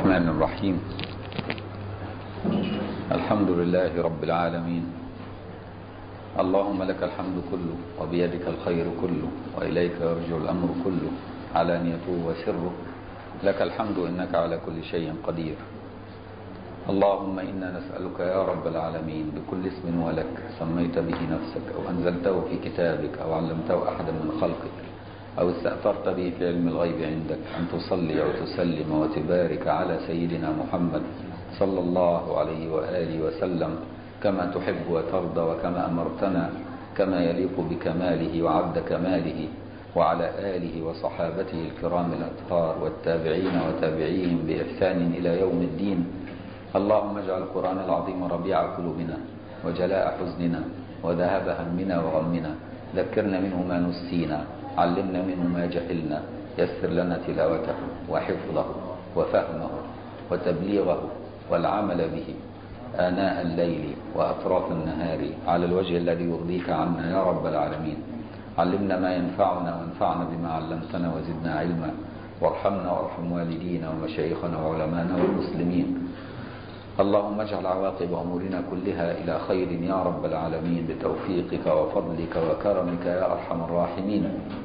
الرحمن الرحيم الحمد لله رب العالمين اللهم لك الحمد كله وبيدك الخير كله وإليك يرجع الأمر كله علانيته وسره لك الحمد إنك على كل شيء قدير اللهم إنا نسألك يا رب العالمين بكل اسم ولك سميت به نفسك أو أنزلته في كتابك أو علمته أحدا من خلقك أو استأثرت به في علم الغيب عندك أن تصلي أو تسلم وتبارك على سيدنا محمد صلى الله عليه وآله وسلم كما تحب وترضى وكما أمرتنا كما يليق بكماله وعبد كماله وعلى آله وصحابته الكرام الأطهار والتابعين وتابعيهم بإحسان إلى يوم الدين اللهم اجعل القرآن العظيم ربيع قلوبنا وجلاء حزننا وذهب همنا وغمنا ذكرنا منه ما نسينا علمنا منه ما جهلنا يسر لنا تلاوته وحفظه وفهمه وتبليغه والعمل به آناء الليل وأطراف النهار على الوجه الذي يرضيك عنا يا رب العالمين علمنا ما ينفعنا وانفعنا بما علمتنا وزدنا علما وارحمنا وارحم والدينا ومشايخنا وعلمانا والمسلمين اللهم اجعل عواقب أمورنا كلها إلى خير يا رب العالمين بتوفيقك وفضلك وكرمك يا أرحم الراحمين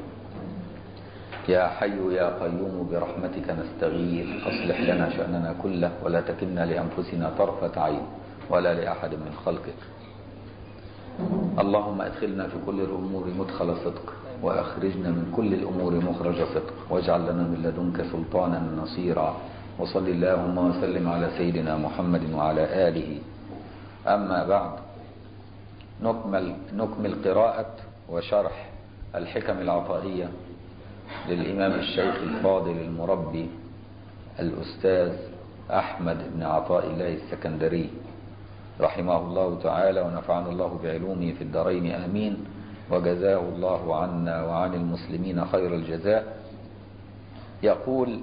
يا حي يا قيوم برحمتك نستغيث أصلح لنا شأننا كله ولا تكلنا لأنفسنا طرفة عين ولا لأحد من خلقك اللهم ادخلنا في كل الأمور مدخل صدق وأخرجنا من كل الأمور مخرج صدق واجعل لنا من لدنك سلطانا نصيرا وصل اللهم وسلم على سيدنا محمد وعلى آله أما بعد نكمل, نكمل قراءة وشرح الحكم العطائية للإمام الشيخ الفاضل المربي الأستاذ أحمد بن عطاء الله السكندري رحمه الله تعالى ونفعنا الله بعلومه في الدارين آمين وجزاه الله عنا وعن المسلمين خير الجزاء يقول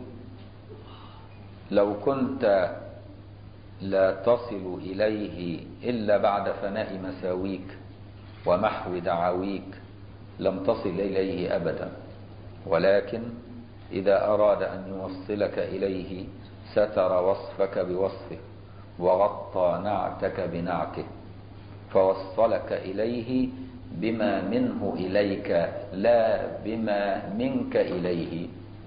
لو كنت لا تصل إليه إلا بعد فناء مساويك ومحو دعاويك لم تصل إليه أبدا ولكن إذا أراد أن يوصلك إليه ستر وصفك بوصفه وغطى نعتك بنعته فوصلك إليه بما منه إليك لا بما منك إليه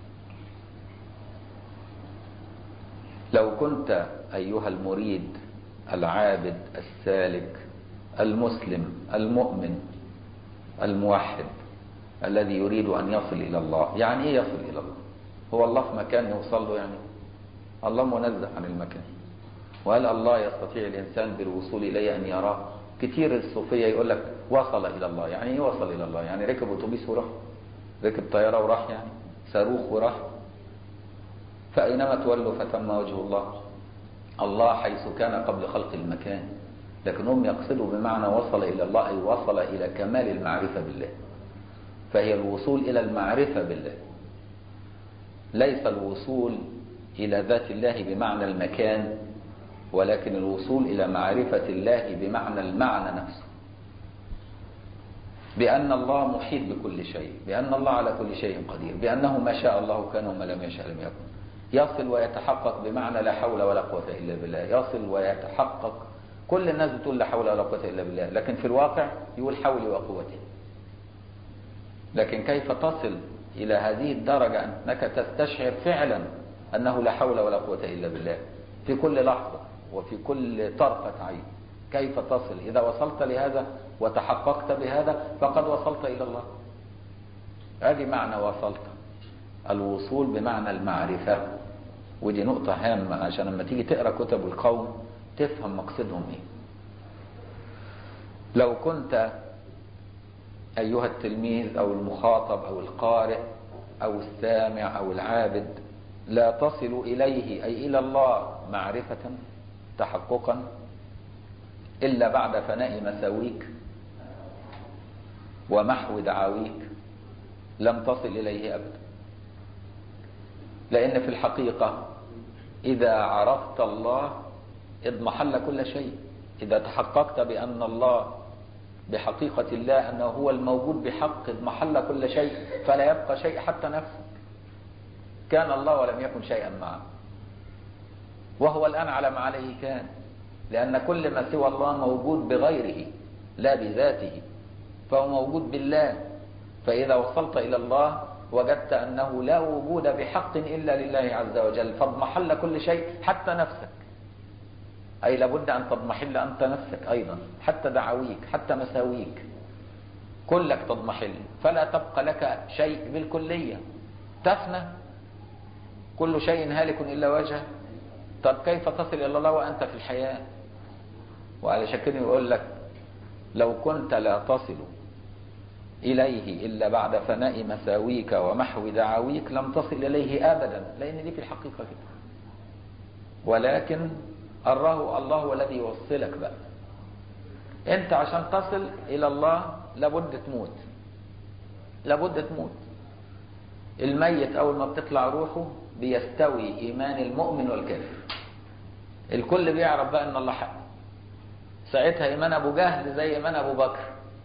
لو كنت أيها المريد العابد السالك المسلم المؤمن الموحد الذي يريد أن يصل إلى الله يعني إيه يصل إلى الله هو الله في مكان يوصل له يعني الله منزه عن المكان وهل الله يستطيع الإنسان بالوصول إليه أن يراه كتير الصوفية يقول لك وصل إلى الله يعني إيه وصل إلى الله يعني ركب أتوبيس وراح ركب طيارة وراح يعني صاروخ وراح فأينما تولوا فتم وجه الله الله حيث كان قبل خلق المكان لكن هم يقصدوا بمعنى وصل إلى الله أي وصل إلى كمال المعرفة بالله فهي الوصول إلى المعرفة بالله ليس الوصول إلى ذات الله بمعنى المكان ولكن الوصول إلى معرفة الله بمعنى المعنى نفسه بأن الله محيط بكل شيء بأن الله على كل شيء قدير بأنه ما شاء الله كان وما لم يشاء لم يكن يصل ويتحقق بمعنى لا حول ولا قوة إلا بالله يصل ويتحقق كل الناس بتقول لا حول ولا قوة إلا بالله لكن في الواقع يقول حولي وقوتي لكن كيف تصل إلى هذه الدرجة أنك تستشعر فعلا أنه لا حول ولا قوة إلا بالله في كل لحظة وفي كل طرفة عين كيف تصل إذا وصلت لهذا وتحققت بهذا فقد وصلت إلى الله هذه معنى وصلت الوصول بمعنى المعرفة ودي نقطة هامة عشان لما تيجي تقرأ كتب القوم تفهم مقصدهم ايه لو كنت أيها التلميذ أو المخاطب أو القارئ أو السامع أو العابد لا تصل إليه أي إلى الله معرفة تحققا إلا بعد فناء مساويك ومحو دعاويك لم تصل إليه أبدا لأن في الحقيقة إذا عرفت الله اضمحل كل شيء إذا تحققت بأن الله بحقيقة الله أنه هو الموجود بحق اضمحل كل شيء فلا يبقى شيء حتى نفسك كان الله ولم يكن شيئا معه وهو الآن على ما عليه كان لأن كل ما سوى الله موجود بغيره لا بذاته فهو موجود بالله فإذا وصلت إلى الله وجدت أنه لا وجود بحق إلا لله عز وجل فاضمحل كل شيء حتى نفسك أي لابد أن تضمحل أنت نفسك أيضا حتى دعاويك حتى مساويك كلك تضمحل فلا تبقى لك شيء بالكلية تفنى كل شيء هالك إلا وجهه طب كيف تصل إلى الله وأنت في الحياة وعلى شكل يقول لك لو كنت لا تصل إليه إلا بعد فناء مساويك ومحو دعاويك لم تصل إليه أبدا لأن دي في الحقيقة كده ولكن أراه الله هو الذي يوصلك بقى أنت عشان تصل إلى الله لابد تموت لابد تموت الميت أول ما بتطلع روحه بيستوي إيمان المؤمن والكافر الكل بيعرف بقى أن الله حق ساعتها إيمان أبو جهل زي إيمان أبو بكر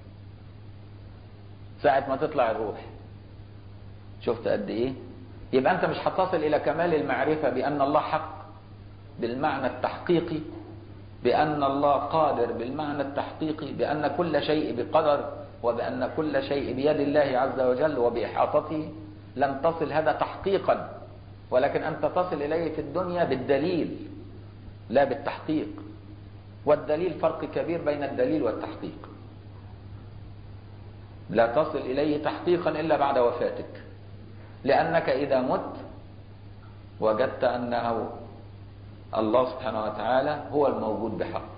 ساعة ما تطلع الروح شفت قد إيه يبقى أنت مش هتصل إلى كمال المعرفة بأن الله حق بالمعنى التحقيقي بأن الله قادر بالمعنى التحقيقي بأن كل شيء بقدر وبأن كل شيء بيد الله عز وجل وبإحاطته لم تصل هذا تحقيقا ولكن أنت تصل إليه في الدنيا بالدليل لا بالتحقيق والدليل فرق كبير بين الدليل والتحقيق لا تصل إليه تحقيقا إلا بعد وفاتك لأنك إذا مت وجدت أنه الله سبحانه وتعالى هو الموجود بحق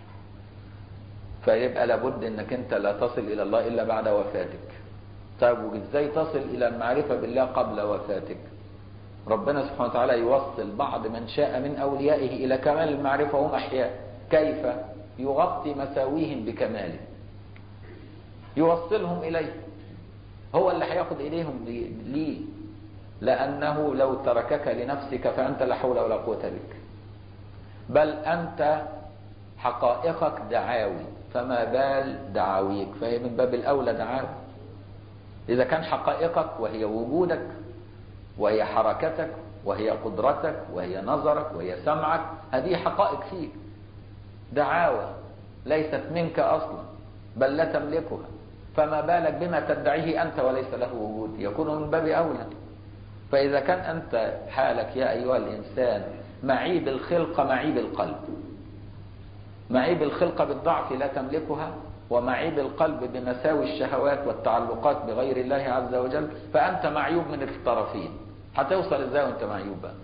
فيبقى لابد انك انت لا تصل الى الله الا بعد وفاتك طيب وازاي تصل الى المعرفه بالله قبل وفاتك ربنا سبحانه وتعالى يوصل بعض من شاء من اوليائه الى كمال المعرفه وهم احياء كيف يغطي مساويهم بكماله يوصلهم اليه هو اللي هياخد اليهم ليه لانه لو تركك لنفسك فانت لا حول ولا قوه بك بل أنت حقائقك دعاوي فما بال دعاويك فهي من باب الأولى دعاوي إذا كان حقائقك وهي وجودك وهي حركتك وهي قدرتك وهي نظرك وهي سمعك هذه حقائق فيك دعاوى ليست منك أصلا بل لا تملكها فما بالك بما تدعيه أنت وليس له وجود يكون من باب أولى فإذا كان أنت حالك يا أيها الإنسان معيب الخلقة معيب القلب معيب الخلقة بالضعف لا تملكها ومعيب القلب بمساوي الشهوات والتعلقات بغير الله عز وجل فأنت معيوب من الطرفين هتوصل ازاي وانت معيوب بقى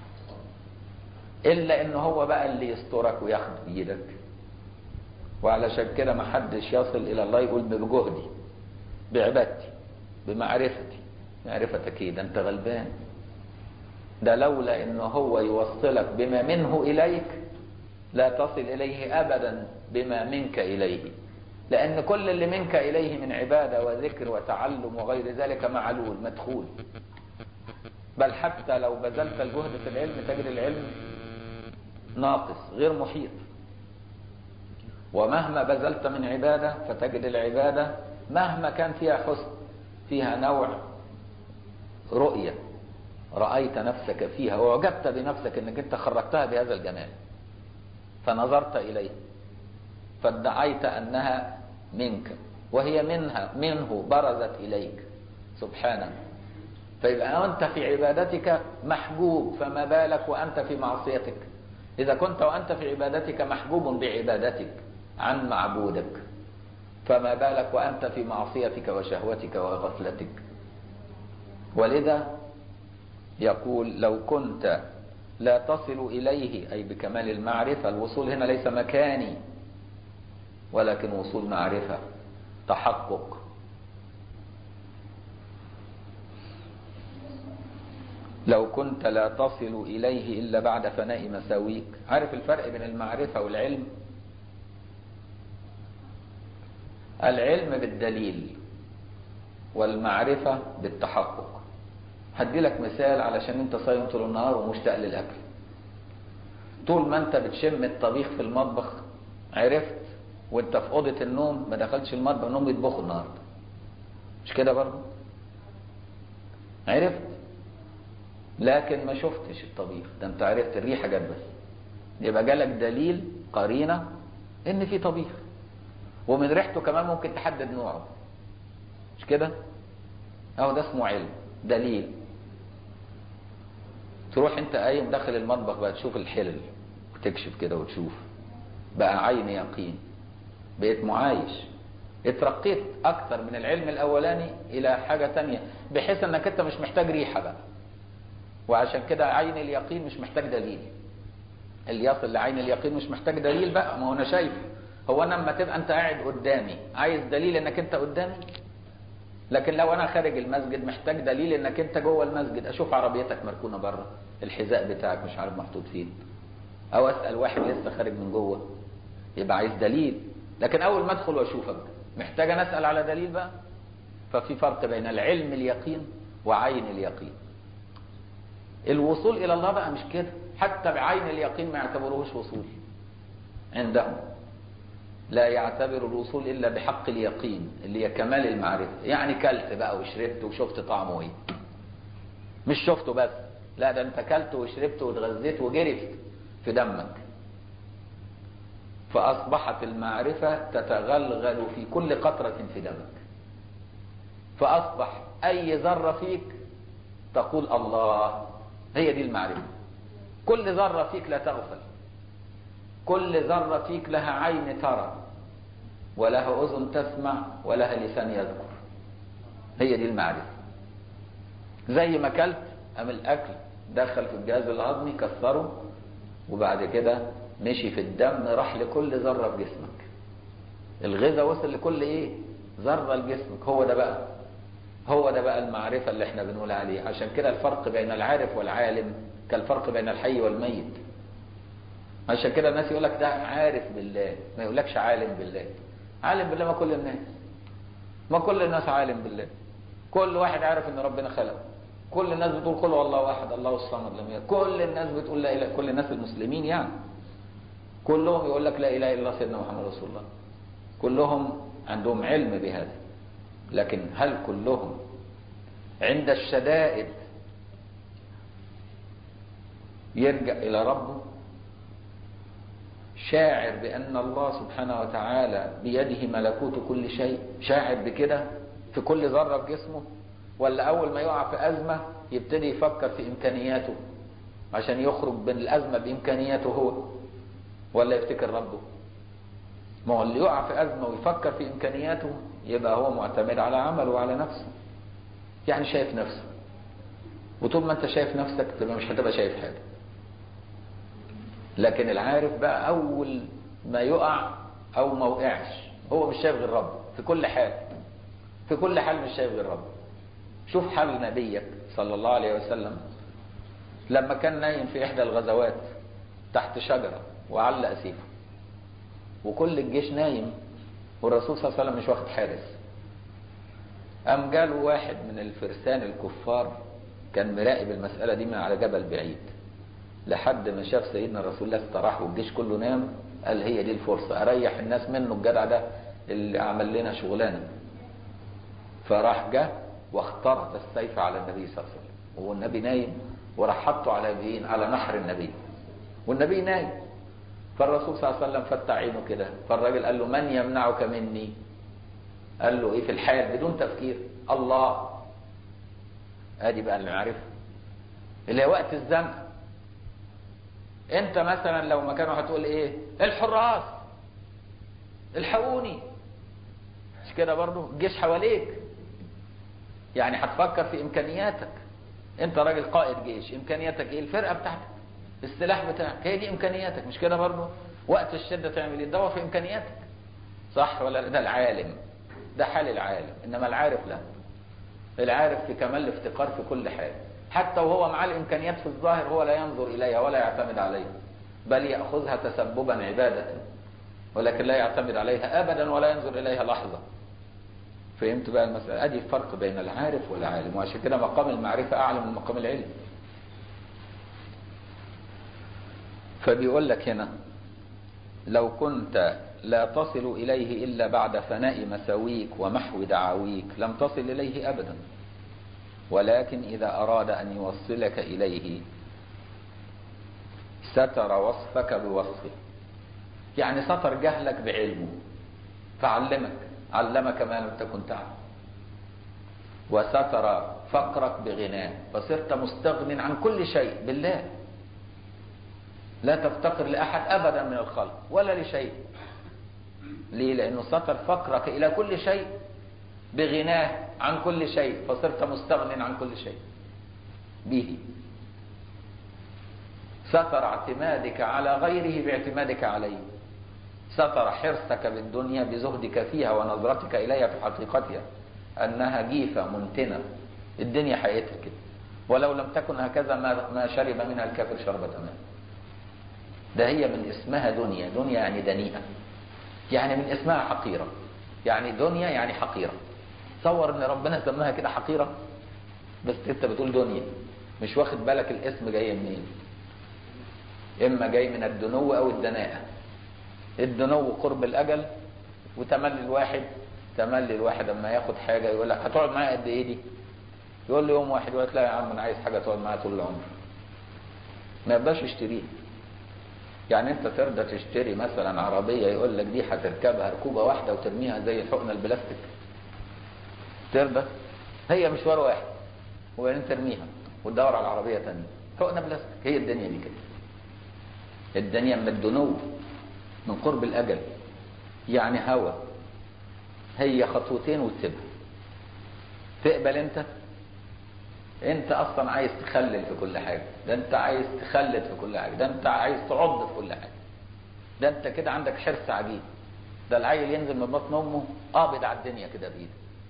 إلا إن هو بقى اللي يسترك وياخد بإيدك وعلشان كده ما حدش يصل إلى الله يقول بجهدي بعبادتي بمعرفتي معرفتك ايه ده انت غلبان ده لولا ان هو يوصلك بما منه اليك لا تصل اليه ابدا بما منك اليه لان كل اللي منك اليه من عباده وذكر وتعلم وغير ذلك معلول مدخول بل حتى لو بذلت الجهد في العلم تجد العلم ناقص غير محيط ومهما بذلت من عباده فتجد العباده مهما كان فيها حسن فيها نوع رؤيه رأيت نفسك فيها ووجدت بنفسك انك انت خرجتها بهذا الجمال فنظرت إليه فادعيت أنها منك وهي منها منه برزت إليك سبحانه فيبقى أنت في عبادتك محجوب فما بالك وأنت في معصيتك إذا كنت وأنت في عبادتك محجوب بعبادتك عن معبودك فما بالك وأنت في معصيتك وشهوتك وغفلتك ولذا يقول لو كنت لا تصل إليه أي بكمال المعرفة الوصول هنا ليس مكاني ولكن وصول معرفة تحقق لو كنت لا تصل إليه إلا بعد فناء مساويك عارف الفرق بين المعرفة والعلم العلم بالدليل والمعرفة بالتحقق هدي لك مثال علشان انت صايم طول النهار ومشتاق للاكل طول ما انت بتشم الطبيخ في المطبخ عرفت وانت في اوضه النوم ما دخلتش المطبخ النوم يطبخوا النهارده مش كده برضه عرفت لكن ما شفتش الطبيخ ده انت عرفت الريحة جت بس يبقى جالك دليل قرينة ان في طبيخ ومن ريحته كمان ممكن تحدد نوعه مش كده اهو ده اسمه علم دليل تروح انت قايم داخل المطبخ بقى تشوف الحلل وتكشف كده وتشوف بقى عين يقين بقيت معايش اترقيت اكتر من العلم الاولاني الى حاجة تانية بحيث انك انت مش محتاج ريحة بقى وعشان كده عين اليقين مش محتاج دليل اللي يصل لعين اليقين مش محتاج دليل بقى ما هو انا شايفه هو انا لما تبقى انت قاعد قدامي عايز دليل انك انت قدامي لكن لو انا خارج المسجد محتاج دليل انك انت جوه المسجد اشوف عربيتك مركونه بره الحذاء بتاعك مش عارف محطوط فين او اسال واحد لسه خارج من جوه يبقى عايز دليل لكن اول ما ادخل واشوفك محتاج انا اسال على دليل بقى ففي فرق بين العلم اليقين وعين اليقين الوصول الى الله بقى مش كده حتى بعين اليقين ما يعتبروهوش وصول عندهم لا يعتبر الوصول الا بحق اليقين اللي هي كمال المعرفه يعني كلت بقى وشربت وشفت طعمه ايه مش شفته بس لا ده انت كلت وشربت واتغذيت وجرفت في دمك فاصبحت المعرفه تتغلغل في كل قطره في دمك فاصبح اي ذره فيك تقول الله هي دي المعرفه كل ذره فيك لا تغفل كل ذرة فيك لها عين ترى ولها أذن تسمع ولها لسان يذكر هي دي المعرفة زي ما كلت أم الأكل دخل في الجهاز الهضمي كسره وبعد كده مشي في الدم راح لكل ذرة في جسمك الغذاء وصل لكل ايه ذرة لجسمك هو ده بقى هو ده بقى المعرفة اللي احنا بنقول عليه عشان كده الفرق بين العارف والعالم كالفرق بين الحي والميت عشان كده الناس يقول لك ده عارف بالله ما يقولكش عالم بالله عالم بالله ما كل الناس ما كل الناس عالم بالله كل واحد عارف ان ربنا خلقه كل الناس بتقول قل والله واحد الله الصمد لم يلد كل الناس بتقول لا اله كل الناس المسلمين يعني كلهم يقول لك لا اله الا الله سيدنا محمد رسول الله كلهم عندهم علم بهذا لكن هل كلهم عند الشدائد يرجع الى ربه شاعر بأن الله سبحانه وتعالى بيده ملكوت كل شيء شاعر بكده في كل ذرة في جسمه ولا أول ما يقع في أزمة يبتدي يفكر في إمكانياته عشان يخرج من الأزمة بإمكانياته هو ولا يفتكر ربه ما هو اللي يقع في أزمة ويفكر في إمكانياته يبقى هو معتمد على عمله وعلى نفسه يعني شايف نفسه وطول ما انت شايف نفسك تبقى مش هتبقى شايف حاجه لكن العارف بقى اول ما يقع او ما وقعش هو مش شايف غير ربه في كل حال في كل حال مش شايف غير ربه شوف حال نبيك صلى الله عليه وسلم لما كان نايم في احدى الغزوات تحت شجره وعلق سيفه وكل الجيش نايم والرسول صلى الله عليه وسلم مش واخد حارس قام جاله واحد من الفرسان الكفار كان مراقب المسألة دي من على جبل بعيد لحد ما شاف سيدنا رسول الله استراح والجيش كله نام قال هي دي الفرصة أريح الناس منه الجدع ده اللي عمل لنا شغلانة فراح جه واخترت السيف على النبي صلى الله عليه وسلم وهو النبي نايم وراح حطه على بين على نحر النبي والنبي نايم فالرسول صلى الله عليه وسلم فتح عينه كده فالراجل قال له من يمنعك مني قال له ايه في الحال بدون تفكير الله ادي بقى المعرفه اللي هي وقت الزنقه انت مثلا لو مكانه هتقول ايه الحراس الحقوني مش كده برضه الجيش حواليك يعني هتفكر في امكانياتك انت راجل قائد جيش امكانياتك ايه الفرقه بتاعتك السلاح بتاعك هي دي امكانياتك مش كده برضه وقت الشده تعمل ايه تدور في امكانياتك صح ولا لا؟ ده العالم ده حال العالم انما العارف لا العارف في كمال الافتقار في كل حال حتى وهو معاه الامكانيات في الظاهر هو لا ينظر اليها ولا يعتمد عليها بل ياخذها تسببا عباده ولكن لا يعتمد عليها ابدا ولا ينظر اليها لحظه فهمت بقى المساله ادي الفرق بين العارف والعالم وعشان كده مقام المعرفه اعلى من مقام العلم فبيقول لك هنا لو كنت لا تصل إليه إلا بعد فناء مساويك ومحو دعاويك لم تصل إليه أبدا ولكن إذا أراد أن يوصلك إليه ستر وصفك بوصفه يعني ستر جهلك بعلمه فعلمك علمك ما لم تكن تعلم وستر فقرك بغناه فصرت مستغن عن كل شيء بالله لا تفتقر لأحد أبدا من الخلق ولا لشيء ليه لأنه ستر فقرك إلى كل شيء بغناه عن كل شيء فصرت مستغن عن كل شيء به ستر اعتمادك على غيره باعتمادك عليه ستر حرصك بالدنيا بزهدك فيها ونظرتك إليها في حقيقتها أنها جيفة منتنة الدنيا حقيقتها كده ولو لم تكن هكذا ما ما شرب منها الكافر شربة ماء ده هي من اسمها دنيا دنيا يعني دنيئة يعني من اسمها حقيرة يعني دنيا يعني حقيرة تصور ان ربنا سماها كده حقيرة بس انت بتقول دنيا مش واخد بالك الاسم جاي منين اما جاي من الدنو او الدناءة الدنو قرب الاجل وتملي الواحد تملي الواحد اما ياخد حاجة يقول لك هتقعد معايا قد ايه دي يقول له يوم واحد يقول لك لا يا عم انا عايز حاجة تقعد معايا طول العمر ما يبقاش يشتريها يعني انت ترضى تشتري مثلا عربية يقول لك دي هتركبها ركوبة واحدة وترميها زي الحقنة البلاستيك ترضى هي مشوار واحد وبعدين ترميها وتدور على عربية تانية حقنة بلاستيك هي الدنيا دي كده الدنيا من الدنو من قرب الأجل يعني هوى هي خطوتين وتسيبها تقبل انت انت اصلا عايز تخلل في كل حاجة ده انت عايز تخلد في كل حاجة ده انت عايز تعض في كل حاجة ده انت كده عندك حرص عجيب ده العيل ينزل من بطن امه قابض على الدنيا كده بايده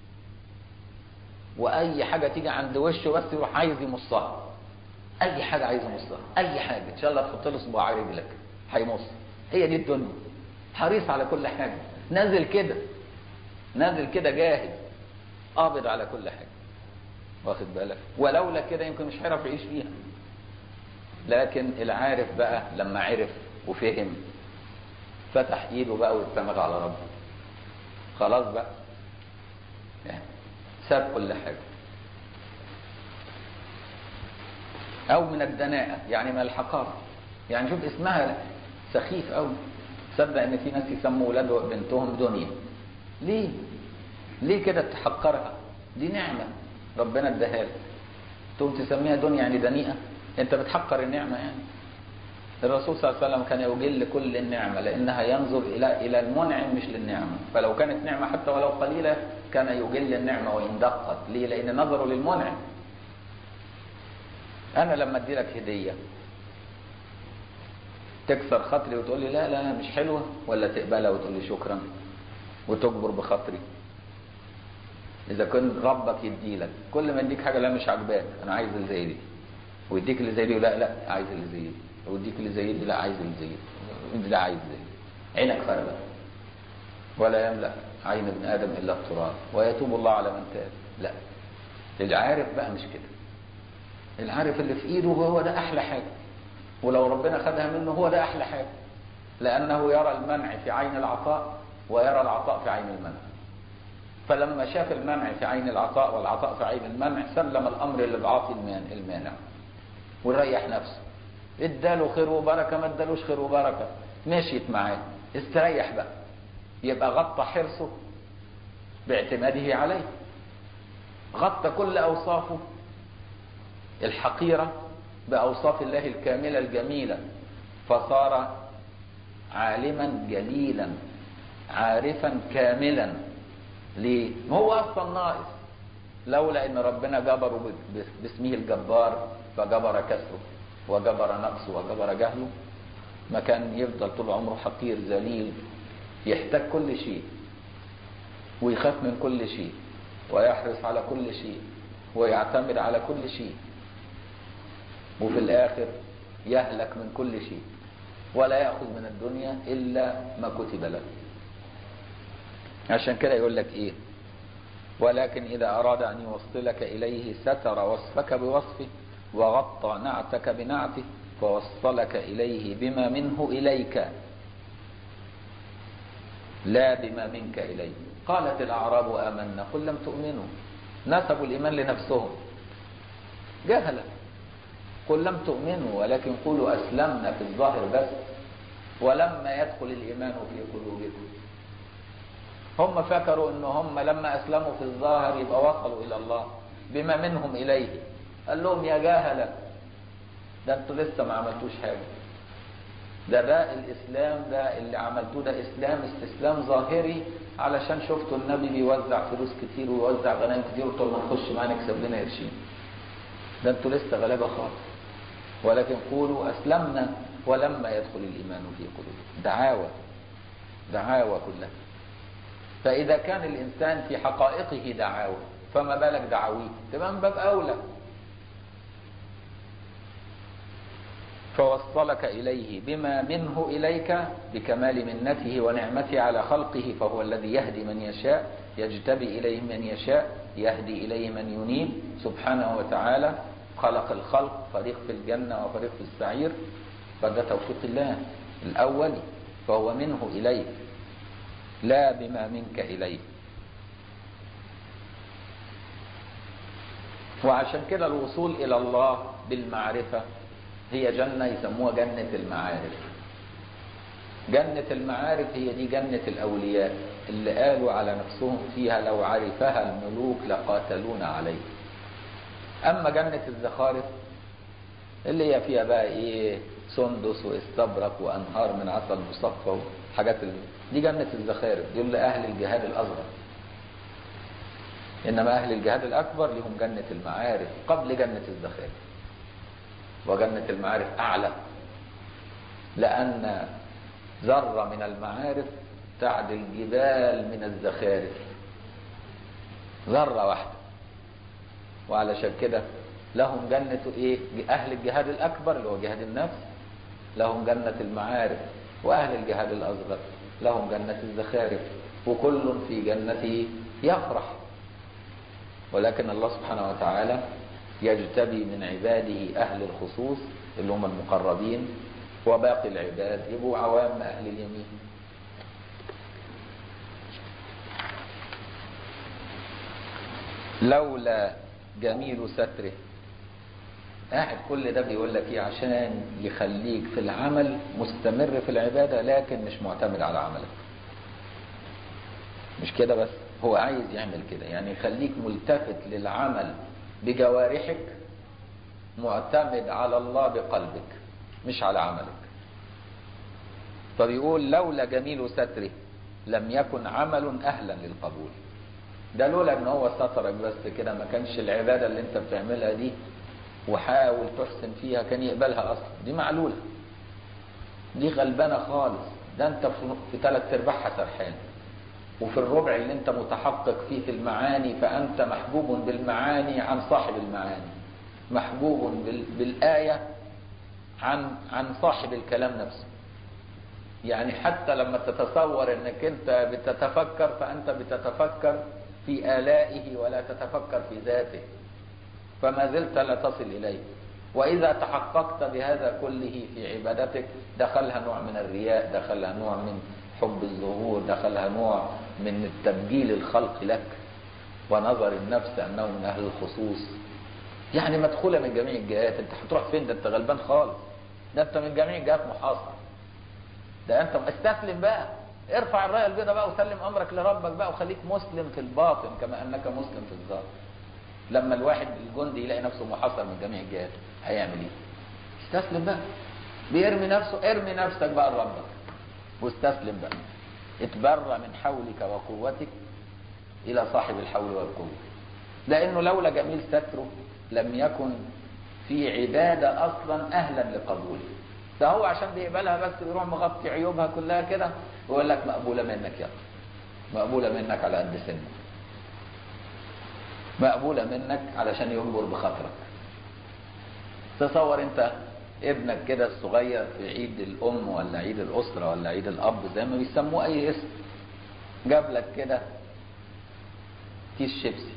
واي حاجة تيجي عند وشه بس يروح عايز يمصها اي حاجة عايز يمصها اي حاجة ان شاء الله تحط له صباع على رجلك هيمص هي دي الدنيا حريص على كل حاجة نازل كده نازل كده جاهز قابض على كل حاجة واخد بالك ولولا كده يمكن مش هيعرف يعيش فيها لكن العارف بقى لما عرف وفهم فتح ايده بقى واعتمد على ربه خلاص بقى ساب كل حاجة او من الدناءة يعني من الحقارة يعني شوف اسمها سخيف قوي تصدق ان في ناس يسموا ولاد بنتهم دنيا ليه ليه كده تحقرها دي نعمة ربنا اداها لك تقوم تسميها دنيا يعني دنيئة انت بتحقر النعمة يعني الرسول صلى الله عليه وسلم كان يجل كل النعمة لأنها ينظر إلى إلى المنعم مش للنعمة فلو كانت نعمة حتى ولو قليلة كان يجل النعمة وإن دقت ليه لأن نظره للمنعم أنا لما أدي لك هدية تكسر خاطري وتقول لي لا لا مش حلوة ولا تقبلها وتقول لي شكرا وتجبر بخاطري إذا كان ربك يديلك كل ما يديك حاجة لا مش عاجباك أنا عايز اللي زي دي ويديك اللي زي دي لا لا عايز اللي زي دي ويديك اللي زي دي لا عايز اللي زي دي لا عايز زي دي عينك فارغة ولا يملأ عين ابن آدم إلا التراب ويتوب الله على من تاب لا العارف بقى مش كده العارف اللي في ايده هو ده احلى حاجة ولو ربنا خدها منه هو ده احلى حاجة لانه يرى المنع في عين العطاء ويرى العطاء في عين المنع فلما شاف المنع في عين العطاء والعطاء في عين المنع سلم الامر للعاطي المانع وريح نفسه اداله خير وبركه ما ادالوش خير وبركه مشيت معاه استريح بقى يبقى غطى حرصه باعتماده عليه غطى كل اوصافه الحقيره باوصاف الله الكامله الجميله فصار عالما جليلا عارفا كاملا ليه؟ ما هو اصلا ناقص لولا ان ربنا جبره باسمه الجبار فجبر كسره وجبر نقصه وجبر جهله ما كان يفضل طول عمره حقير ذليل يحتاج كل شيء ويخاف من كل شيء ويحرص على كل شيء ويعتمد على كل شيء وفي الاخر يهلك من كل شيء ولا ياخذ من الدنيا الا ما كتب له عشان كده يقول لك ايه ولكن اذا اراد ان يوصلك اليه ستر وصفك بوصفه وغطى نعتك بنعته فوصلك اليه بما منه اليك لا بما منك اليه قالت الاعراب امنا قل لم تؤمنوا نسبوا الايمان لنفسهم جهلا قل لم تؤمنوا ولكن قولوا أسلمنا في الظاهر بس ولما يدخل الإيمان في قلوبكم هم فكروا ان هم لما اسلموا في الظاهر يبقى وصلوا الى الله بما منهم اليه قال لهم يا جاهلة ده انتوا لسه ما عملتوش حاجة ده ده الاسلام ده اللي عملتوه ده اسلام استسلام ظاهري علشان شفتوا النبي بيوزع فلوس كتير ويوزع غنائم كتير وطول ما نخش معاه نكسب لنا قرشين ده انتوا لسه غلابة خالص ولكن قولوا اسلمنا ولما يدخل الايمان في قلوبكم دعاوى دعاوى كلها فإذا كان الإنسان في حقائقه دعاوى فما بالك دعاويه تبقى من باب أولى فوصلك إليه بما منه إليك بكمال منته ونعمته على خلقه فهو الذي يهدي من يشاء يجتبي إليه من يشاء يهدي إليه من ينيب سبحانه وتعالى خلق الخلق فريق في الجنة وفريق في السعير فده توفيق الله الأولي فهو منه إليك لا بما منك إليه وعشان كده الوصول إلى الله بالمعرفة هي جنة يسموها جنة المعارف جنة المعارف هي دي جنة الأولياء اللي قالوا على نفسهم فيها لو عرفها الملوك لقاتلون عليه أما جنة الزخارف اللي هي فيها بقى إيه سندس واستبرق وأنهار من عسل مصفى وحاجات اللي دي جنة الزخارف دول لأهل الجهاد الأصغر إنما أهل الجهاد الأكبر لهم جنة المعارف قبل جنة الزخارف وجنة المعارف أعلى لأن ذرة من المعارف تعدل جبال من الزخارف ذرة واحدة وعلشان كده لهم جنة إيه أهل الجهاد الأكبر اللي هو جهاد النفس لهم جنة المعارف وأهل الجهاد الأصغر لهم جنة الزخارف وكل في جنته يفرح ولكن الله سبحانه وتعالى يجتبي من عباده أهل الخصوص اللي هم المقربين وباقي العباد يبقوا عوام أهل اليمين لولا جميل ستره قاعد كل ده بيقول لك ايه عشان يخليك في العمل مستمر في العبادة لكن مش معتمد على عملك مش كده بس هو عايز يعمل كده يعني يخليك ملتفت للعمل بجوارحك معتمد على الله بقلبك مش على عملك فبيقول لولا جميل ستره لم يكن عمل اهلا للقبول ده لولا ان هو سترك بس كده ما كانش العبادة اللي انت بتعملها دي وحاول تحسن فيها كان يقبلها اصلا دي معلولة دي غلبانة خالص ده انت في ثلاث ارباعها سرحان وفي الربع اللي انت متحقق فيه في المعاني فانت محبوب بالمعاني عن صاحب المعاني محبوب بالآية عن عن صاحب الكلام نفسه يعني حتى لما تتصور انك انت بتتفكر فانت بتتفكر في آلائه ولا تتفكر في ذاته فما زلت لا تصل إليه وإذا تحققت بهذا كله في عبادتك دخلها نوع من الرياء دخلها نوع من حب الظهور دخلها نوع من التبجيل الخلق لك ونظر النفس أنه من أهل الخصوص يعني مدخولة من جميع الجهات انت هتروح فين ده انت غلبان خالص ده انت من جميع الجهات محاصر ده انت استسلم بقى ارفع الرايه البيضاء بقى وسلم امرك لربك بقى وخليك مسلم في الباطن كما انك مسلم في الظاهر لما الواحد الجندي يلاقي نفسه محاصر من جميع الجهات هيعمل ايه استسلم بقى بيرمي نفسه ارمي نفسك بقى لربك واستسلم بقى اتبرى من حولك وقوتك الى صاحب الحول والقوه لانه لولا جميل ستره لم يكن في عباده اصلا اهلا لقبوله فهو عشان بيقبلها بس يروح مغطي عيوبها كلها كده ويقول لك مقبوله منك يلا مقبوله منك على قد سنك مقبولة منك علشان يجبر بخاطرك تصور انت ابنك كده الصغير في عيد الام ولا عيد الاسرة ولا عيد الاب زي ما بيسموه اي اسم جاب لك كده كيس شيبسي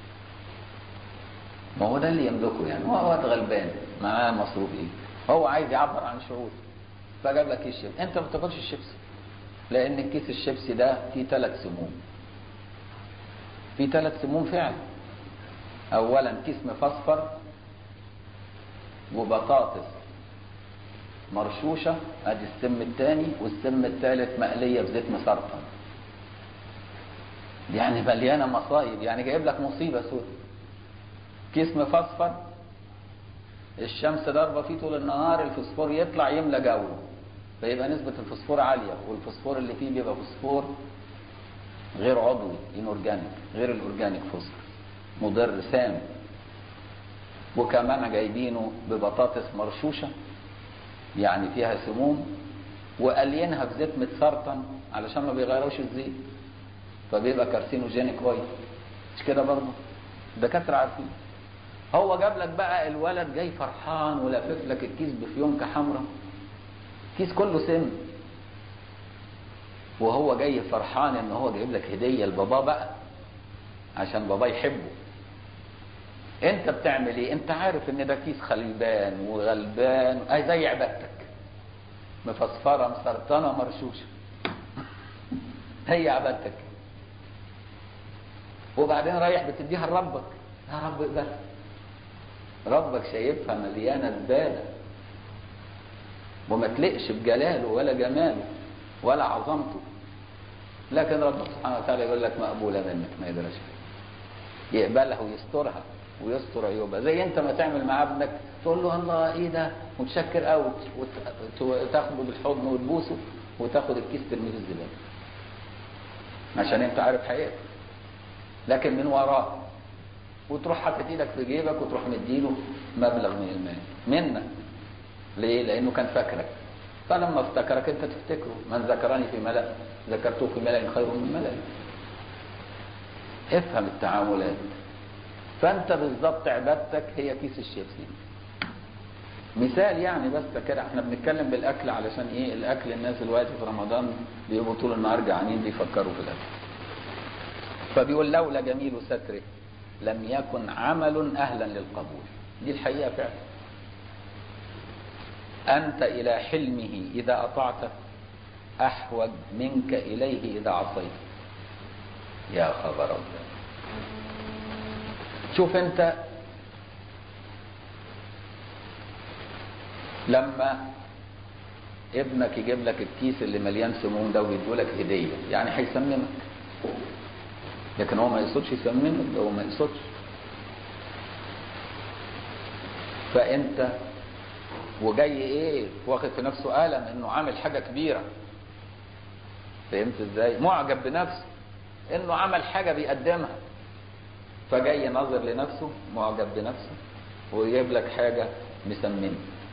ما هو ده اللي يملكه يعني هو واد غلبان معاه مصروف ايه هو عايز يعبر عن شعور فجاب لك كيس شيبسي انت ما تاكلش الشيبسي لان الكيس الشيبسي ده فيه ثلاث سموم في ثلاث سموم فعلا اولا كيس مفصفر وبطاطس مرشوشة ادي السم الثاني والسم الثالث مقلية بزيت مسرطن دي يعني مليانة مصايب يعني جايب لك مصيبة سودة كيس مفصفر الشمس ضاربة فيه طول النهار الفوسفور يطلع يملى جوه فيبقى نسبة الفوسفور عالية والفوسفور اللي فيه بيبقى فوسفور غير عضوي انورجانيك غير الاورجانيك فوسفور مضر سام وكمان جايبينه ببطاطس مرشوشة يعني فيها سموم وقالينها بزيت متسرطن علشان ما بيغيروش الزيت فبيبقى كارسينوجينيك اويل مش كده برضه الدكاتره عارفين هو جاب لك بقى الولد جاي فرحان ولافف لك الكيس بفيونكه حمراء كيس كله سم وهو جاي فرحان ان هو جايب لك هديه لباباه بقى عشان باباه يحبه انت بتعمل ايه انت عارف ان ده كيس خلبان وغلبان اي زي عبادتك مفصفره مسرطنه مرشوشه هي عبادتك وبعدين رايح بتديها لربك يا رب اقبلها ربك شايفها مليانه زباله وما تلقش بجلاله ولا جماله ولا عظمته لكن ربك سبحانه وتعالى يقول لك مقبوله منك ما يدرش يقبلها ويسترها ويستر عيوبها زي انت ما تعمل مع ابنك تقول له الله ايه ده متشكر قوي وتاخده بالحضن وتبوسه وتاخد الكيس ترميه في الزباله عشان انت عارف حقيقته لكن من وراه وتروح حاطط ايدك في جيبك وتروح مديله مبلغ من المال منك ليه؟ لانه كان فاكرك فلما افتكرك انت تفتكره من ذكرني في ملأ ذكرته في ملأ خير من ملأ افهم التعاملات فانت بالظبط عبادتك هي كيس الشيبسي مثال يعني بس كده احنا بنتكلم بالاكل علشان ايه الاكل الناس دلوقتي في رمضان بيبقوا طول النهار جعانين بيفكروا في الاكل فبيقول لولا جميل ستره لم يكن عمل اهلا للقبول دي الحقيقه فعلا انت الى حلمه اذا اطعته احوج منك اليه اذا عصيت يا خبر الله شوف انت لما ابنك يجيب لك الكيس اللي مليان سموم ده ويديهولك هديه يعني هيسممك لكن هو ما يقصدش يسممك ده هو ما يقصدش فانت وجاي ايه واخد في نفسه ألم انه عامل حاجة كبيرة فهمت ازاي معجب بنفسه انه عمل حاجة بيقدمها فجاي ناظر لنفسه معجب بنفسه ويجيب لك حاجة مسمنة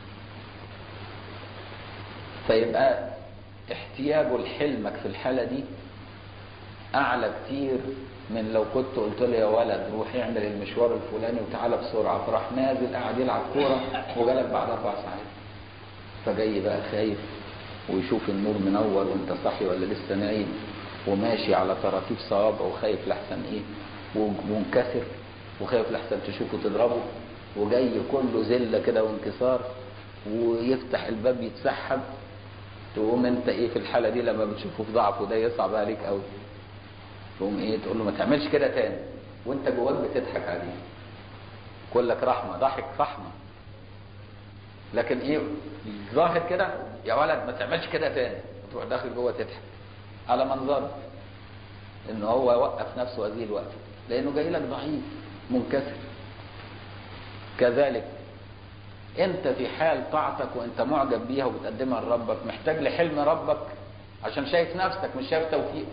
فيبقى احتياجه لحلمك في الحالة دي أعلى كتير من لو كنت قلت له يا ولد روح اعمل المشوار الفلاني وتعالى بسرعة فراح نازل قاعد يلعب كورة وجالك بعد أربع ساعات فجاي بقى خايف ويشوف النور منور وانت صاحي ولا لسه نايم وماشي على طراطيف صوابعه وخايف لحسن ايه ومنكسر وخايف لحسن تشوفه تضربه وجاي كله ذله كده وانكسار ويفتح الباب يتسحب تقوم انت ايه في الحاله دي لما بتشوفه في ضعفه ده يصعب عليك قوي تقوم ايه تقول له ما تعملش كده تاني وانت جواك بتضحك عليه كلك رحمه ضحك رحمه لكن ايه الظاهر كده يا ولد ما تعملش كده تاني وتروح داخل جوه تضحك على منظره ان هو وقف نفسه هذه الوقفه لانه جاي لك ضعيف منكسر كذلك انت في حال طاعتك وانت معجب بيها وبتقدمها لربك محتاج لحلم ربك عشان شايف نفسك مش شايف توفيقه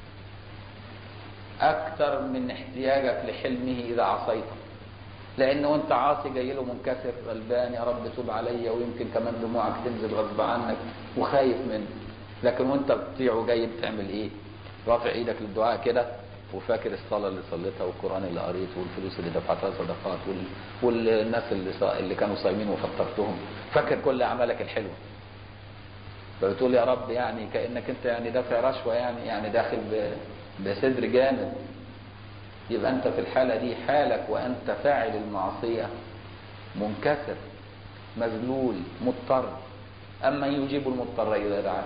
اكتر من احتياجك لحلمه اذا عصيته لان وانت عاصي جاي له منكسر غلبان يا رب توب عليا ويمكن كمان دموعك تنزل غصب عنك وخايف منه لكن وانت بتطيع وجاي بتعمل ايه رافع ايدك للدعاء كده وفاكر الصلاه اللي صليتها والقران اللي قريته والفلوس اللي دفعتها صدقات وال... والناس اللي صا... اللي كانوا صايمين وفطرتهم فاكر كل اعمالك الحلوه فبتقول يا رب يعني كانك انت يعني دافع رشوه يعني يعني داخل ب... بصدر جامد يبقى انت في الحاله دي حالك وانت فاعل المعصيه منكسر مذلول مضطر اما يجيب المضطر اذا دعاه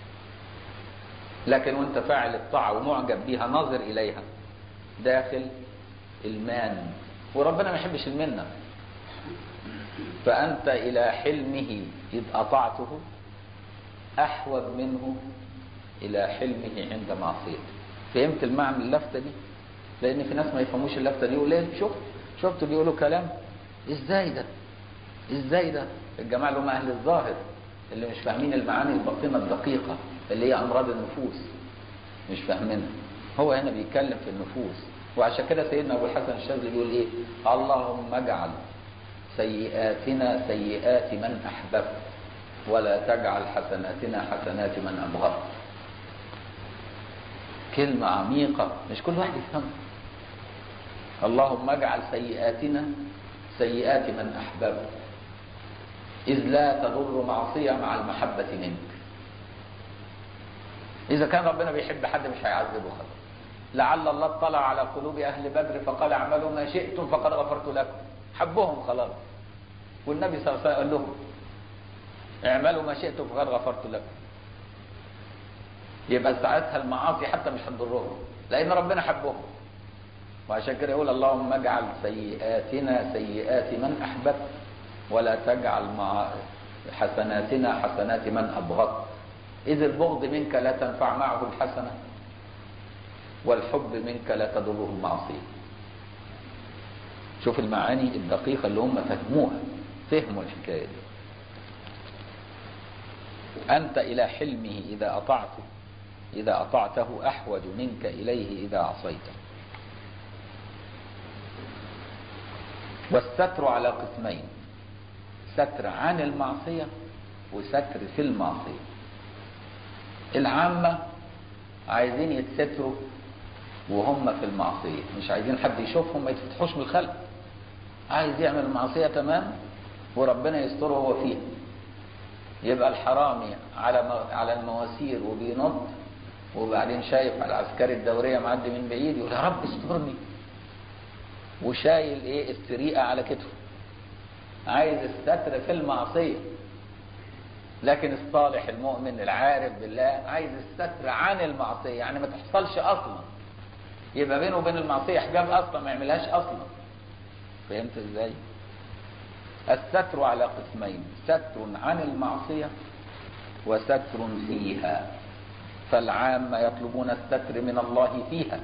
لكن وانت فاعل الطاعة ومعجب بيها ناظر إليها داخل المان وربنا ما يحبش المنة فأنت إلى حلمه إذ أطعته أحوج منه إلى حلمه عند معصيته فهمت المعنى اللفتة دي لأن في ناس ما يفهموش اللفتة دي يقول ليه شفت شفت بيقولوا كلام إزاي ده إزاي ده الجماعة اللي هم أهل الظاهر اللي مش فاهمين المعاني الباطنة الدقيقة اللي هي أمراض النفوس مش فاهمينها هو هنا بيتكلم في النفوس وعشان كده سيدنا أبو الحسن الشاذلي بيقول إيه اللهم اجعل سيئاتنا سيئات من أحببت ولا تجعل حسناتنا حسنات من أبغضت كلمة عميقة مش كل واحد يفهمها اللهم اجعل سيئاتنا سيئات من أحببت إذ لا تضر معصية مع المحبة منك إذا كان ربنا بيحب حد مش هيعذبه خلاص لعل الله اطلع على قلوب أهل بدر فقال اعملوا ما شئتم فقد غفرت لكم حبهم خلاص والنبي صلى الله عليه وسلم قال لهم اعملوا ما شئتم فقد غفرت لكم يبقى ساعتها المعاصي حتى مش هتضرهم لأن ربنا حبهم وعشان كده يقول اللهم اجعل سيئاتنا سيئات من أحببت ولا تجعل مع حسناتنا حسنات من أبغضت إذ البغض منك لا تنفع معه الحسنة والحب منك لا تضره المعصية شوف المعاني الدقيقة اللي هم فهموها فهموا الحكاية دي أنت إلى حلمه إذا أطعته إذا أطعته أحوج منك إليه إذا عصيته والستر على قسمين ستر عن المعصية وستر في المعصية العامة عايزين يتستروا وهم في المعصية مش عايزين حد يشوفهم ما يتفتحوش من الخلق عايز يعمل المعصية تمام وربنا يستره هو فيها يبقى الحرامي على على المواسير وبينط وبعدين شايف على العسكري الدورية معدي من بعيد يقول يا رب استرني وشايل ايه السريقة على كتفه عايز الستر في المعصية لكن الصالح المؤمن العارف بالله عايز الستر عن المعصية يعني ما تحصلش أصلا يبقى بينه وبين المعصية حجاب أصلا ما يعملهاش أصلا فهمت ازاي الستر على قسمين ستر عن المعصية وستر فيها فالعامة يطلبون الستر من الله فيها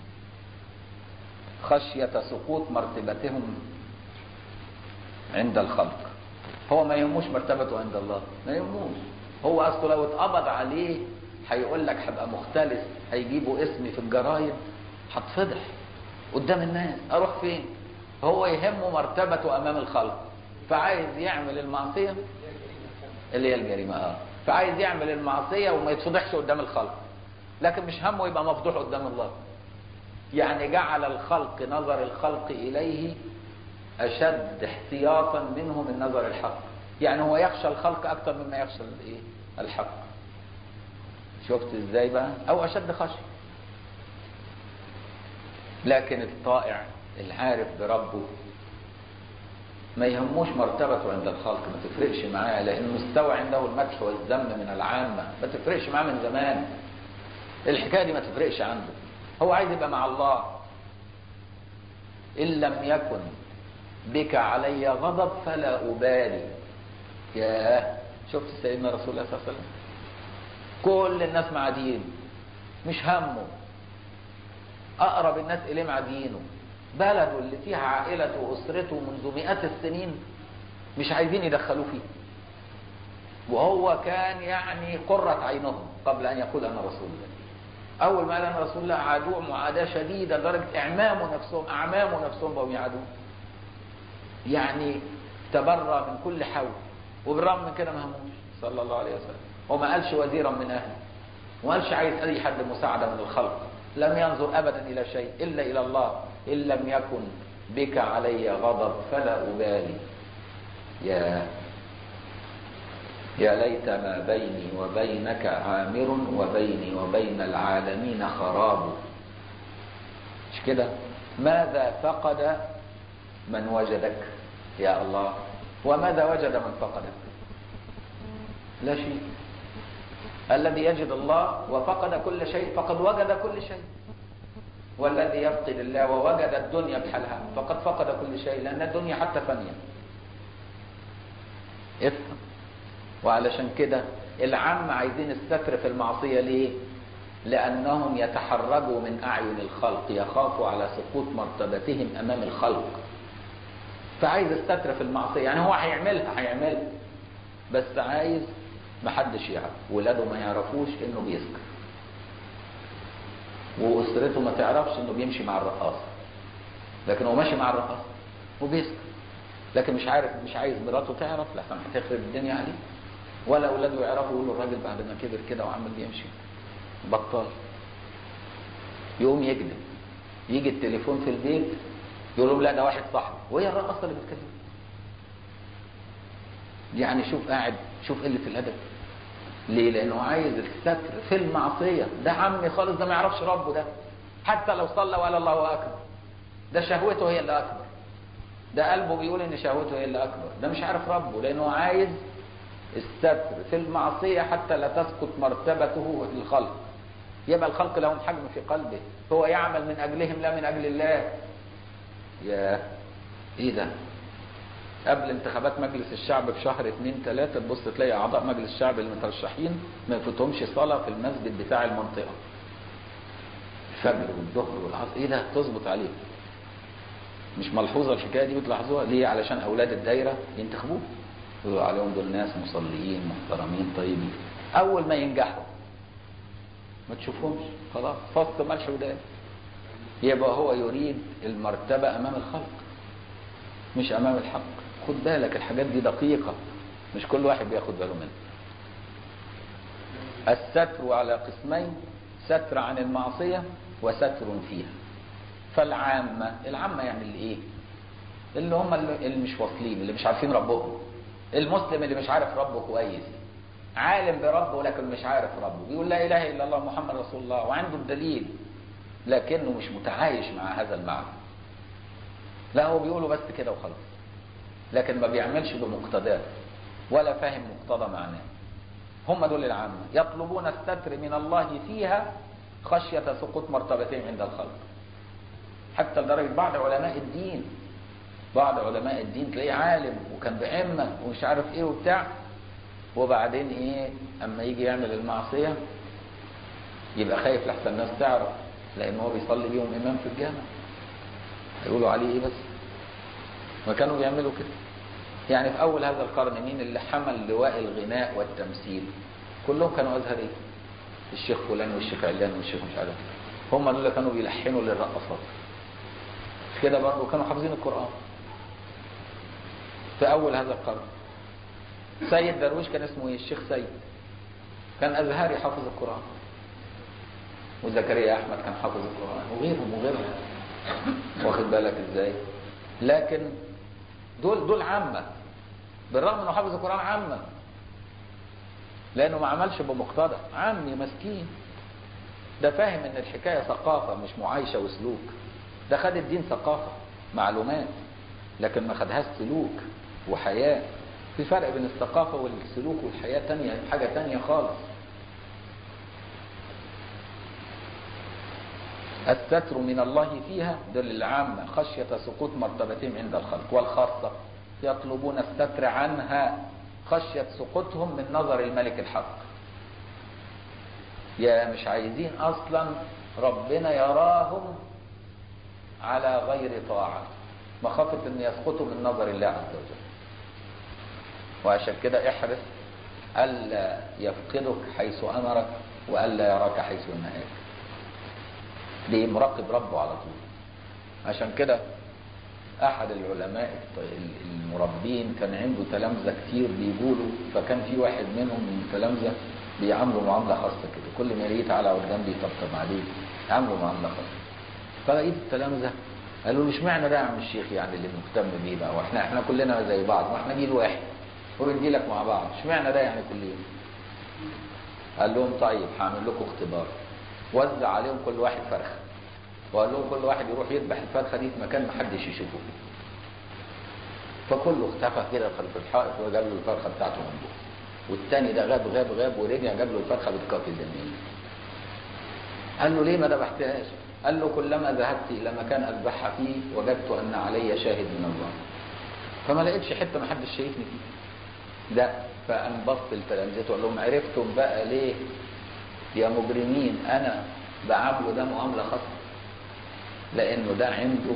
خشية سقوط مرتبتهم عند الخلق هو ما يهموش مرتبته عند الله ما يهموش هو اصله لو اتقبض عليه هيقول لك هبقى مختلس هيجيبوا اسمي في الجرايد هتفضح قدام الناس اروح فين هو يهمه مرتبته امام الخلق فعايز يعمل المعصيه اللي هي الجريمه اه فعايز يعمل المعصيه وما يتفضحش قدام الخلق لكن مش همه يبقى مفضوح قدام الله يعني جعل الخلق نظر الخلق اليه اشد احتياطا منه من نظر الحق يعني هو يخشى الخلق اكثر مما يخشى الايه الحق شفت ازاي بقى او اشد خشيه لكن الطائع العارف بربه ما يهموش مرتبته عند الخلق ما تفرقش معاه لان مستوى عنده المدح والذم من العامه ما تفرقش معاه من زمان الحكايه دي ما تفرقش عنده هو عايز يبقى مع الله ان لم يكن بك علي غضب فلا أبالي ياه شفت سيدنا رسول الله صلى الله عليه وسلم كل الناس مع دين مش همه أقرب الناس إليه مع دينه بلده اللي فيها عائلته وأسرته منذ مئات السنين مش عايزين يدخلوه فيه وهو كان يعني قرة عينهم قبل أن يقول أنا رسول الله أول ما قال أنا رسول الله عادوه معاداة شديدة لدرجة إعمامه نفسهم أعمامه نفسهم بقوا يعادوه يعني تبرى من كل حول وبالرغم من كده ما هموش صلى الله عليه وسلم وما قالش وزيرا من اهله وما قالش عايز اي حد مساعده من الخلق لم ينظر ابدا الى شيء الا الى الله ان لم يكن بك علي غضب فلا ابالي يا يا ليت ما بيني وبينك عامر وبيني وبين العالمين خراب مش كده ماذا فقد من وجدك يا الله وماذا وجد من فقدك لا شيء الذي يجد الله وفقد كل شيء فقد وجد كل شيء والذي يفقد الله ووجد الدنيا بحالها فقد فقد كل شيء لأن الدنيا حتى فانية افهم وعلشان كده العام عايزين الستر في المعصية ليه لأنهم يتحرجوا من أعين الخلق يخافوا على سقوط مرتبتهم أمام الخلق فعايز الستر في المعصية يعني هو هيعملها هيعملها بس عايز محدش يعرف ولاده ما يعرفوش انه بيسكر واسرته ما تعرفش انه بيمشي مع الرقاصه لكن هو ماشي مع الرقاصه وبيسكر لكن مش عارف مش عايز مراته تعرف لحسن هتخرب الدنيا عليه ولا اولاده يعرفوا يقولوا الراجل بعد ما كبر كده وعمال بيمشي بطال يقوم يكذب يجي التليفون في البيت يقول لهم لا ده واحد صاحبي وهي الرقاصه اللي بتكلم يعني شوف قاعد شوف قله الادب ليه لانه عايز الستر في المعصيه ده عمي خالص ده ما يعرفش ربه ده حتى لو صلى وقال الله اكبر ده شهوته هي اللي اكبر ده قلبه بيقول ان شهوته هي اللي اكبر ده مش عارف ربه لانه عايز الستر في المعصيه حتى لا تسقط مرتبته في الخلق يبقى الخلق لهم حجم في قلبه هو يعمل من اجلهم لا من اجل الله يا ايه ده قبل انتخابات مجلس الشعب بشهر اتنين تلاتة تبص تلاقي اعضاء مجلس الشعب المترشحين ما يفوتهمش صلاة في المسجد بتاع المنطقة الفجر والظهر والعصر ايه ده تظبط عليه مش ملحوظة الحكاية دي بتلاحظوها ليه علشان اولاد الدايرة ينتخبوه يقولوا عليهم دول ناس مصليين محترمين طيبين اول ما ينجحوا ما تشوفهمش خلاص فص ملح ودان يبقى هو يريد المرتبة امام الخلق مش امام الحق خد بالك الحاجات دي دقيقة مش كل واحد بياخد باله منها الستر على قسمين ستر عن المعصية وستر فيها فالعامة العامة يعمل ايه اللي هم اللي مش واصلين اللي مش عارفين ربهم المسلم اللي مش عارف ربه كويس عالم بربه لكن مش عارف ربه بيقول لا اله الا الله محمد رسول الله وعنده الدليل لكنه مش متعايش مع هذا المعنى لا هو بيقوله بس كده وخلاص لكن ما بيعملش بمقتضاه ولا فاهم مقتضى معناه هم دول العامة يطلبون الستر من الله فيها خشية سقوط مرتبتهم عند الخلق حتى لدرجة بعض علماء الدين بعض علماء الدين تلاقيه عالم وكان بعمة ومش عارف ايه وبتاع وبعدين ايه اما يجي يعمل المعصية يبقى خايف لحسن الناس تعرف لان هو بيصلي بيهم امام في الجامع هيقولوا عليه ايه بس ما كانوا بيعملوا كده يعني في اول هذا القرن مين اللي حمل لواء الغناء والتمثيل كلهم كانوا ازهريين الشيخ فلان والشيخ علان والشيخ مش عارف هم دول اللي كانوا بيلحنوا للرقصات كده برضه كانوا حافظين القران في اول هذا القرن سيد درويش كان اسمه ايه الشيخ سيد كان ازهري حافظ القران وزكريا احمد كان حافظ القران وغيرهم وغيرهم واخد بالك ازاي لكن دول دول عامة بالرغم انه حافظ القرآن عامة لانه ما عملش بمقتضى عامي مسكين ده فاهم ان الحكاية ثقافة مش معايشة وسلوك ده خد الدين ثقافة معلومات لكن ما خدهاش سلوك وحياة في فرق بين الثقافة والسلوك والحياة تانية حاجة تانية خالص الستر من الله فيها دل العامة خشية سقوط مرتبتهم عند الخلق والخاصة يطلبون الستر عنها خشية سقوطهم من نظر الملك الحق يا مش عايزين أصلا ربنا يراهم على غير طاعة مخافة أن يسقطوا من نظر الله عز وجل وعشان كده احرص ألا يفقدك حيث أمرك وألا يراك حيث نهاك ليه مراقب ربه على طول عشان كده احد العلماء المربين كان عنده تلامذه كتير بيقولوا فكان في واحد منهم من التلامذه بيعامله معامله خاصه كده كل ما يلاقيه تعالى اقعد جنبي يطبطب عليه يعامله معامله خاصه فلقيت التلامذه قالوا له اشمعنى ده يا عم الشيخ يعني اللي مهتم بيه بقى واحنا احنا كلنا زي بعض واحنا جيل واحد وبندي لك مع بعض اشمعنى ده يعني كل يوم قال لهم طيب هعمل لكم اختبار وزع عليهم كل واحد فرخه وقال لهم كل واحد يروح يذبح الفرخه دي في مكان ما حدش يشوفه فيه فكله اختفى كده خلف الحائط وجاب له الفرخه بتاعته من جوه والتاني ده غاب غاب غاب ورجع جاب له الفرخه بتكافي اليمين قال له ليه ما ذبحتهاش قال له كلما ذهبت الى مكان اذبحها فيه وجدت ان علي شاهد من الله فما لقيتش حته ما حدش شايفني فيه لا فانبسط التلامذة تقول لهم عرفتم بقى ليه يا مجرمين انا بعامله ده معامله خاصه لانه ده عنده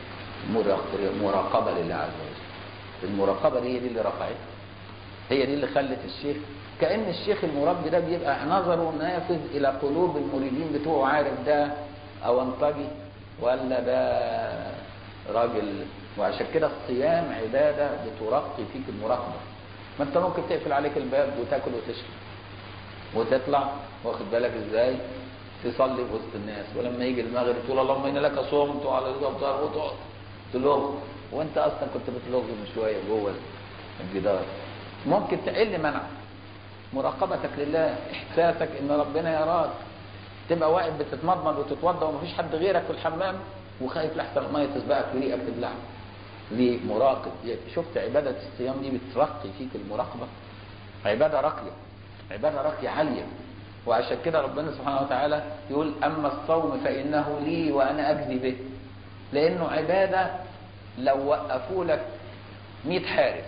مراقبه لله عز وجل المراقبه دي هي دي اللي رفعته هي دي اللي خلت الشيخ كان الشيخ المربي ده بيبقى نظره نافذ الى قلوب المريدين بتوعه عارف ده اونطجي ولا ده راجل وعشان كده الصيام عباده بترقي فيك المراقبه ما انت ممكن تقفل عليك الباب وتاكل وتشرب وتطلع واخد بالك ازاي تصلي في وسط الناس ولما يجي المغرب تقول اللهم ان لك صمت وعلى رضا وتقعد وتقعد تلغ وانت اصلا كنت بتلغ من شويه جوه الجدار ممكن تقل منع مراقبتك لله احساسك ان ربنا يراك تبقى واقف بتتمضمض وتتوضا ومفيش حد غيرك في الحمام وخايف لحسن الميه تسبقك في ريقك تبلعك ليه مراقب شفت عباده الصيام دي بترقي فيك المراقبه عباده راقيه عباده راقيه عاليه وعشان كده ربنا سبحانه وتعالى يقول اما الصوم فانه لي وانا اجزي به لانه عباده لو وقفوا لك 100 حارس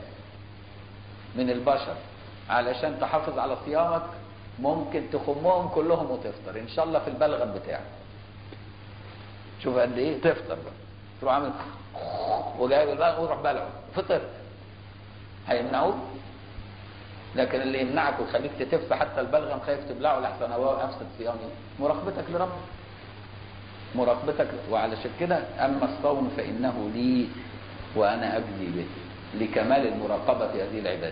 من البشر علشان تحافظ على صيامك ممكن تخمهم كلهم وتفطر ان شاء الله في البلغم بتاعك شوف قد ايه تفطر بقى تروح عامل وجايب البلغم وتروح بلعه فطر هيمنعوك لكن اللي يمنعك ويخليك تتف حتى البلغم خايف تبلعه لحسن هو افسد صيامي مراقبتك لربك مراقبتك وعلشان كده اما الصوم فانه لي وانا اجزي به لكمال المراقبه في هذه العباده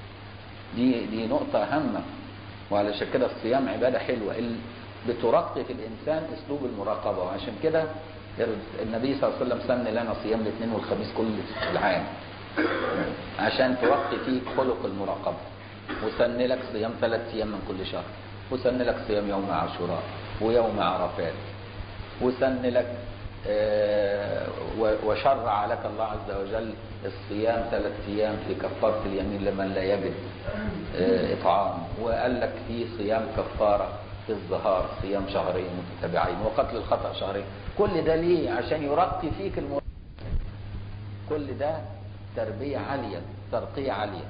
دي دي نقطه هامه وعلشان كده الصيام عباده حلوه بترقي في الانسان اسلوب المراقبه وعشان كده النبي صلى الله عليه وسلم سن لنا صيام الاثنين والخميس كل العام عشان ترقي فيك خلق المراقبه وسن لك صيام ثلاث ايام من كل شهر وسن لك صيام يوم عاشوراء ويوم عرفات وسن لك وشرع لك الله عز وجل الصيام ثلاث ايام في كفاره اليمين لمن لا يجد اطعام وقال لك في صيام كفاره في الظهار صيام شهرين متتابعين وقتل الخطا شهرين كل ده ليه عشان يرقي فيك المر... كل ده تربيه عاليه ترقيه عاليه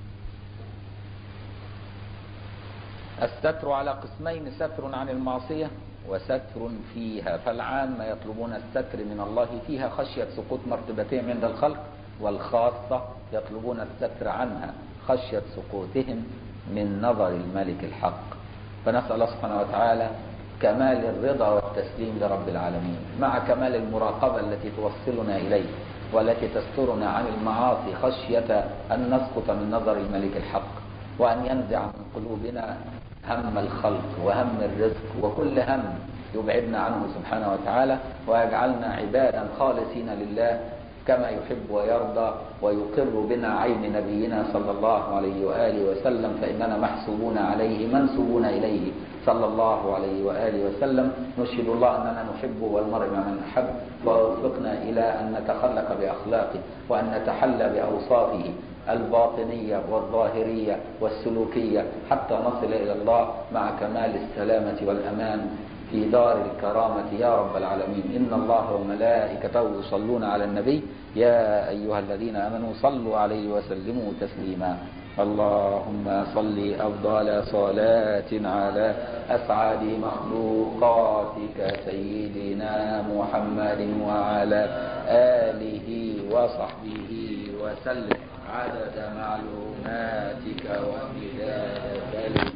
الستر على قسمين ستر عن المعصيه وستر فيها فالعامة يطلبون الستر من الله فيها خشية سقوط مرتبتهم عند الخلق والخاصة يطلبون الستر عنها خشية سقوطهم من نظر الملك الحق فنسأل الله سبحانه وتعالى كمال الرضا والتسليم لرب العالمين مع كمال المراقبة التي توصلنا إليه والتي تسترنا عن المعاصي خشية أن نسقط من نظر الملك الحق وأن ينزع من قلوبنا هم الخلق وهم الرزق وكل هم يبعدنا عنه سبحانه وتعالى ويجعلنا عبادا خالصين لله كما يحب ويرضى ويقر بنا عين نبينا صلى الله عليه وآله وسلم فإننا محسوبون عليه منسوبون إليه صلى الله عليه وآله وسلم نشهد الله أننا نحبه والمرء مع من أحب ووفقنا إلى أن نتخلق بأخلاقه وأن نتحلى بأوصافه الباطنية والظاهرية والسلوكية حتى نصل إلى الله مع كمال السلامة والأمان في دار الكرامة يا رب العالمين إن الله وملائكته يصلون على النبي يا أيها الذين آمنوا صلوا عليه وسلموا تسليما اللهم صل أفضل صلاة على أسعد مخلوقاتك سيدنا محمد وعلى آله وصحبه وسلم عدد معلوماتك وامتداد